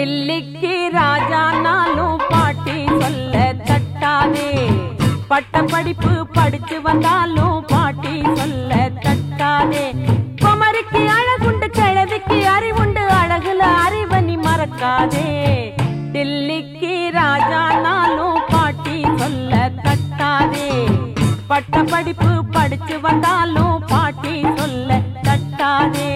தில்லிக்கு ராஜானாலும் பாட்டி சொல்ல தட்டாதே பட்ட படிப்பு படிச்சு வந்தாலும் பாட்டி சொல்ல தட்டாதே குமரிக்கு அழகுண்டு கிழவிக்கு அறிவுண்டு அழகுல அறிவனி மறக்காதே தில்லிக்கு ராஜானாலும் பாட்டி சொல்ல தட்டாதே பட்ட படிப்பு படிச்சு வந்தாலும் பாட்டி சொல்ல தட்டாதே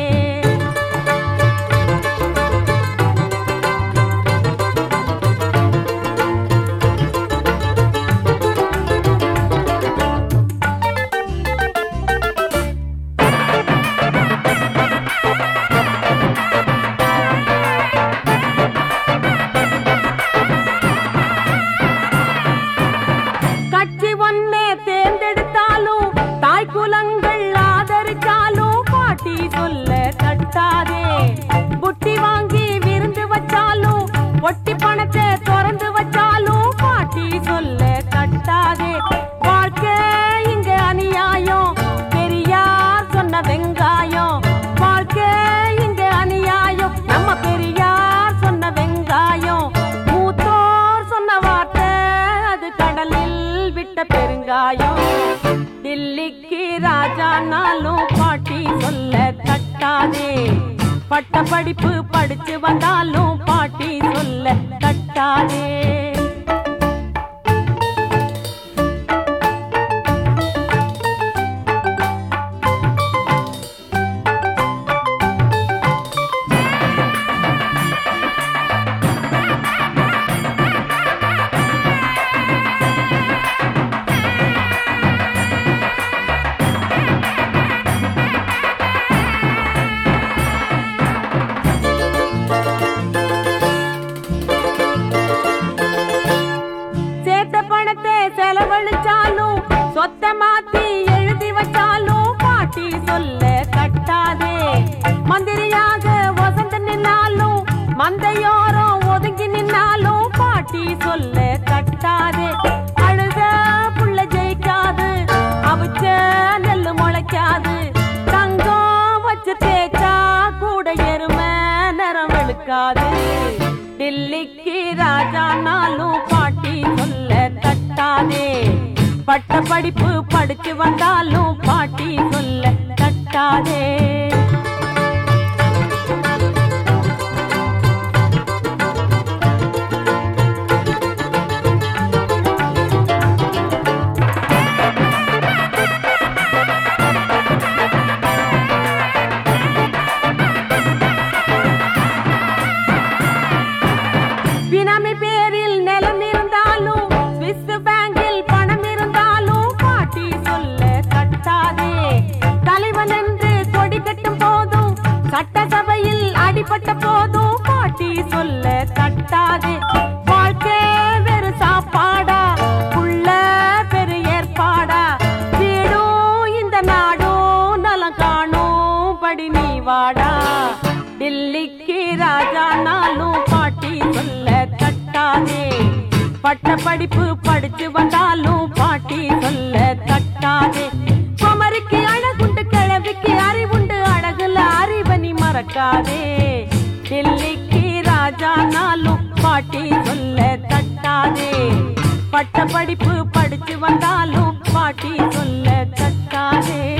கட்சி ஒன்னே தேர்ந்தெடுத்தாலும் தாய் குலங்கள் ஆதரிச்சாலும் பாட்டி சொல்ல தட்டாதே புட்டி வாங்கி விருந்து வச்சாலும் ஒட்டி பணத்தை திறந்து வச்சாலும் பாட்டி சொல்ல தட்டாதே வாழ்க்கை இங்க அநியாயம் பெரியார் சொன்ன வெங்காயம் வாழ்க்கை இங்க அநியாயம் நம்ம பெரியார் சொன்ன வெங்காயம் மூத்தோர் சொன்ன வார்த்தை அது கடலில் விட்ட பெருங்காயம் தில்லிக்கு ராஜானாலும் பாட்டி சொல்ல தட்டாதே பட்ட படிப்பு படிச்சு வந்தாலும் பாட்டி சொல்ல தட்டாதே சேர்த்த பணத்தை செலவழிச்சாலும் சொத்த மாத்தி எழுதி வச்சாலும் பாட்டி சொல்ல கட்டாதே மந்திரியாக வசந்து நின்னாலும் மந்தையோரம் ஒதுங்கி நின்னாலும் பாட்டி சொல்ல கட்டாதே அழுத புள்ள ஜெயிக்காது அவிச்ச நெல்லு முளைக்காது தங்கம் வச்சு தேய்ச்சா கூட எருமை நிறம் வெளுக்காது தில்லிக்கு ராஜானாலும் பாட்டி சொல்ல தட்டாதே பட்ட படிப்பு படிச்சு வந்தாலும் பாட்டி சொல்ல தட்டாதே பினாமி பேரில் நிலம் இருந்தாலும் ஸ்விஸ் பேங்கில் பணம் இருந்தாலும் பாட்டி சொல்ல கட்டாதே தலைவன் என்று கொடி கட்டும் போதும் சட்டசபையில் அடிபட்ட போதும் பாட்டி சொல்ல கட்டாதே வாழ்க்கை வெறு சாப்பாடா உள்ள பெரு ஏற்பாடா வீடும் இந்த நாடும் நலம் காணும் படி நீ வாடா டில்லிக்கு ராஜானாலும் பாட்டி சொல்ல தட்டாதே பட்ட படிப்பு படிச்சு வந்தாலும் பாட்டி சொல்ல தட்டாதே குமரிக்கு அழகுண்டு கிழவிக்கு அறிவுண்டு அழகுல அறிவனி மறக்காதே டில்லிக்கு ராஜானாலும் பாட்டி சொல்ல தட்டாதே பட்ட படிப்பு படிச்சு வந்தாலும் பாட்டி சொல்ல தட்டாதே